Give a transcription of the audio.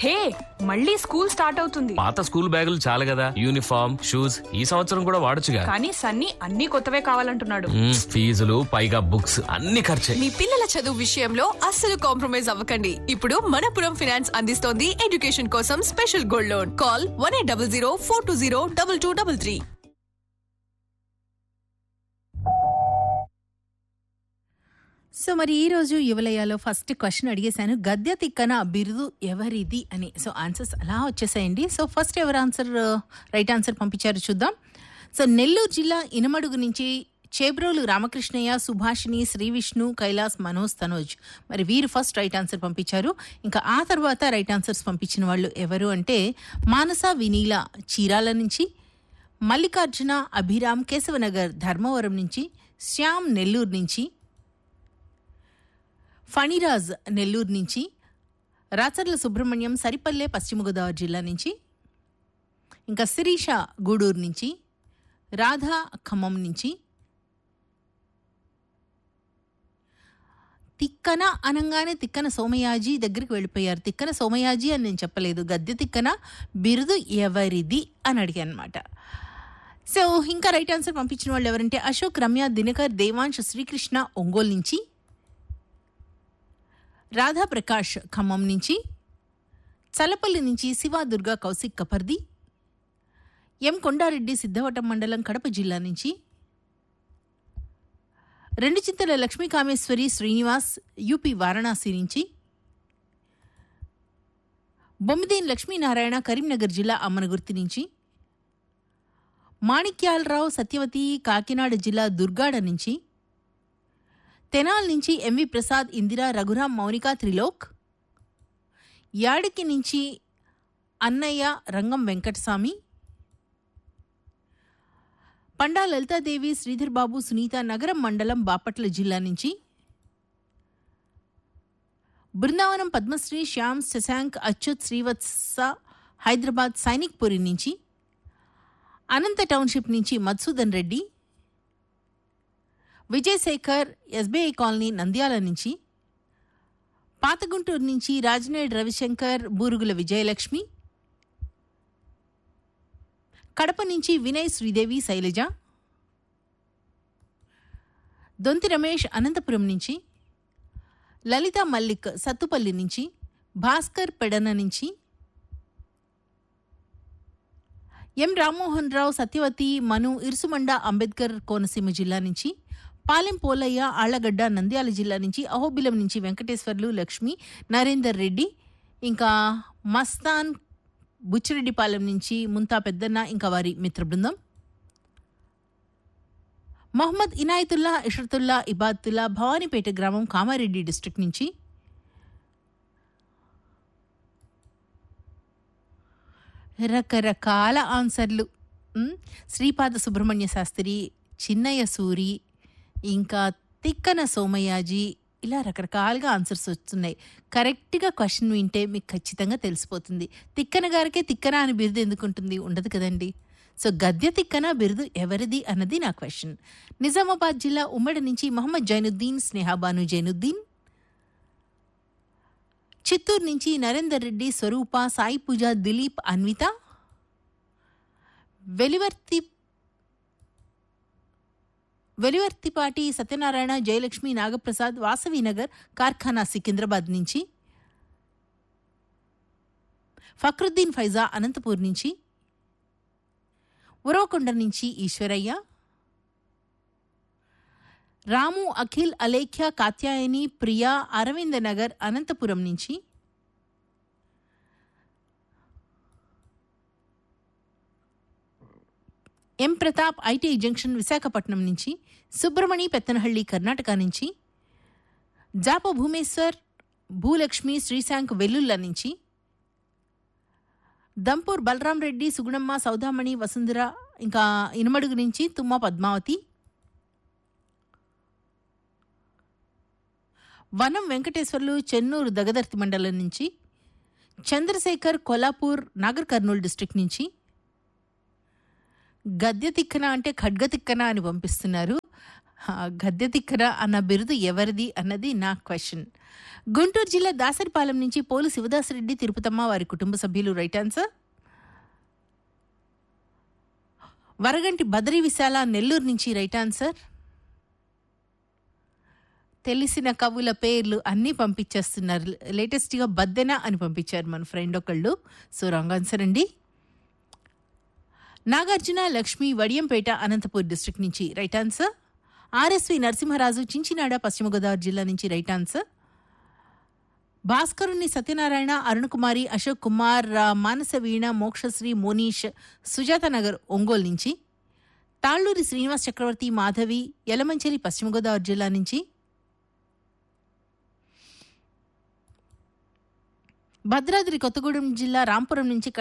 హే మళ్ళీ school start అవుతుంది పాత స్కూల్ బ్యాగులు చాలు కదా యూనిఫామ్ షూస్ ఈ సంవత్సరం కూడా వాడొచ్చుగా కానీ సన్నీ అన్ని కొత్తవే కావాలంటున్నాడు మ్మ్, ఫీజులు పైగా బుక్స్ అన్ని ఖర్చే మీ పిల్లల చదువు విషయంలో అస్సలు కాంప్రమైజ్ అవ్వకండి ఇప్పుడు మనపురం ఫైనాన్స్ అందిస్తోంది ఎడ్యుకేషన్ కోసం special gold loan call one eight double zero four two zero double two double three so మరి ఈ రోజు యువలయాలో ఫస్ట్ క్వశ్చన్ అడిగేశాను గద్య తిక్కన బిరుదు ఎవరిది అని సో ఆన్సర్స్ అలా వచ్చేసాయండి సో ఫస్ట్ ఎవరు ఆన్సర్ రైట్ ఆన్సర్ పంపించారు చూద్దాం సో నెల్లూరు జిల్లా ఇనమడుగు నుంచి చేబ్రోలు రామకృష్ణయ్య సుభాషిణి శ్రీ విష్ణు కైలాస్ మనోజ్ తనోజ్ మరి వీరు ఫస్ట్ రైట్ ఆన్సర్ పంపించారు ఇంకా ఆ తర్వాత రైట్ ఆన్సర్స్ పంపించిన వాళ్ళు ఎవరు అంటే మానస వినీల చీరాల నుంచి మల్లికార్జున అభిరామ్ కేశవనగర్ ధర్మవరం నుంచి శ్యామ్ నెల్లూరు నుంచి ఫణిరాజ్ నెల్లూరు నుంచి రాచర్ల సుబ్రహ్మణ్యం సరిపల్లె పశ్చిమ గోదావరి జిల్లా నుంచి ఇంకా శిరీష గూడూరు నుంచి రాధా ఖమ్మం నుంచి తిక్కన అనంగానే తిక్కన సోమయాజీ దగ్గరికి వెళ్ళిపోయారు తిక్కన సోమయాజీ అని నేను చెప్పలేదు గద్దె తిక్కన బిరుదు ఎవరిది అని అడిగాను అనమాట సో ఇంకా రైట్ ఆన్సర్ పంపించిన వాళ్ళు ఎవరంటే అశోక్ రమ్య దినకర్ దేవాంశ్ శ్రీకృష్ణ ఒంగోలు నుంచి రాధా ప్రకాష్ ఖమ్మం నుంచి చలపల్లి నుంచి శివ దుర్గా కౌశిక్ కపర్ది ఎం కొండారెడ్డి సిద్ధవటం మండలం కడప జిల్లా నుంచి రెండు చింతల లక్ష్మీ కామేశ్వరి శ్రీనివాస్ యూపీ వారణాసి నుంచి బొమ్మిదేని లక్ష్మీనారాయణ కరీంనగర్ జిల్లా అమ్మనగుర్తి నుంచి మాణిక్యాలరావు సత్యవతి కాకినాడ జిల్లా దుర్గాడ నుంచి తెనాల్ నుంచి ఎంవి ప్రసాద్ ఇందిరా రఘురాం మౌనిక త్రిలోక్ యాడికి నుంచి అన్నయ్య రంగం వెంకటస్వామి పండా లలితాదేవి శ్రీధర్ బాబు సునీత నగరం మండలం బాపట్ల జిల్లా నుంచి బృందావనం పద్మశ్రీ శ్యామ్ శశాంక్ అచ్యుత్ శ్రీవత్స హైదరాబాద్ సైనిక్ పురి నుంచి అనంత టౌన్షిప్ నుంచి మధుసూదన్ రెడ్డి విజయశేఖర్ ఎస్బీఐ కాలనీ నంద్యాల నుంచి పాతగుంటూరు నుంచి రాజనేడ్ రవిశంకర్ బూరుగుల విజయలక్ష్మి కడప నుంచి వినయ్ శ్రీదేవి శైలజ దొంతి రమేష్ అనంతపురం నుంచి లలిత మల్లిక్ సత్తుపల్లి నుంచి భాస్కర్ పెడన నుంచి ఎం రామ్మోహన్ రావు సత్యవతి మను ఇరుసుమండ అంబేద్కర్ కోనసీమ జిల్లా నుంచి పాలెం పోలయ్య ఆళ్లగడ్డ నంద్యాల జిల్లా నుంచి అహోబిలం నుంచి వెంకటేశ్వర్లు లక్ష్మి నరేందర్ రెడ్డి ఇంకా మస్తాన్ బుచ్చిరెడ్డిపాలెం నుంచి ముంతా పెద్దన్న ఇంకా వారి మిత్ర బృందం మహమ్మద్ ఇనాయతుల్లా ఇషరతుల్లా ఇబాతుల్లా భవానీపేట గ్రామం కామారెడ్డి డిస్ట్రిక్ట్ నుంచి రకరకాల ఆన్సర్లు ఉమ్, శ్రీపాద సుబ్రహ్మణ్య శాస్త్రి చిన్నయ్య సూరి ఇంకా తిక్కన సోమయాజీ ఇలా రకరకాలుగా ఆన్సర్స్ వస్తున్నాయి కరెక్ట్గా క్వశ్చన్ వింటే మీకు ఖచ్చితంగా తెలిసిపోతుంది తిక్కన గారికే తిక్కన అని బిరుదు ఎందుకు ఉంటుంది ఉండదు కదండి సో గద్య తిక్కన బిరుదు ఎవరిది అన్నది నా క్వశ్చన్ నిజామాబాద్ జిల్లా ఉమ్మడి నుంచి మహమ్మద్ జైనుద్దీన్ స్నేహాబాను జైనుద్దీన్ చిత్తూరు నుంచి నరేందర్ రెడ్డి స్వరూప సాయి పూజ దిలీప్ అన్విత వెలివర్తి వెలివర్తిపాటి సత్యనారాయణ జయలక్ష్మి నాగప్రసాద్ వాసవినగర్ కార్ఖానా సికింద్రాబాద్ నుంచి ఫక్రుద్దీన్ ఫైజా అనంతపూర్ నుంచి ఉరవకొండ నుంచి ఈశ్వరయ్య రాము అఖిల్ అలేఖ్య కాత్యాయని ప్రియా అరవింద నగర్ అనంతపురం నుంచి M Pratap IT junction Visakhapatnam నుంచి సుబ్రమణి పెత్తనహళ్లి కర్ణాటక నుంచి జాప భూమేశ్వర్ భూలక్ష్మి శ్రీశాంక్ వెల్లుల్ల నుంచి దంపూర్ బలరాం రెడ్డి సుగుణమ్మ సౌదామణి వసుంధర ఇంకా ఇనుమడుగు నుంచి తుమ్మ పద్మావతి వనం వెంకటేశ్వర్లు చెన్నూరు దగదర్తి మండలం నుంచి చంద్రశేఖర్ కొల్లాపూర్ నాగర్ కర్నూలు డిస్ట్రిక్ట్ నుంచి గద్య తిక్కన అంటే ఖడ్గ తిక్కన అని పంపిస్తున్నారు ఆ, గద్య తిక్కన అన్న బిరుదు ఎవరిది అన్నది నా క్వశ్చన్ గుంటూరు జిల్లా దాసరిపాలెం నుంచి పోలు శివదాసరెడ్డి తిరుపతమ్మ వారి కుటుంబ సభ్యులు రైట్ ఆన్సర్ వరగంటి బదరి విశాల నెల్లూరు నుంచి రైట్ ఆన్సర్ తెలిసిన కవుల పేర్లు అన్నీ పంపించేస్తున్నారు లేటెస్ట్గా బద్దెన అని పంపించారు మన ఫ్రెండ్ ఒకళ్ళు సో రాంగ్ ఆన్సర్ అండి నాగార్జున లక్ష్మి వడియంపేట అనంతపూర్ డిస్ట్రిక్ట్ నుంచి right answer RSV Narasimharaju Chinchinada Paschima Godavari జిల్లా నుంచి రైట్ ఆన్సర్ భాస్కరుని సత్యనారాయణ అరుణకుమారి అశోక్ కుమార్ ఆ, మానస వీణ మోక్షశ్రీ మోనీష్ సుజాత నగర్ ఒంగోలు నుంచి తాళ్ళూరి శ్రీనివాస్ చక్రవర్తి మాధవి యలమంచిలి పశ్చిమ గోదావరి జిల్లా నుంచి భద్రాద్రి కొత్తగూడెం జిల్లా రాంపురం నుంచి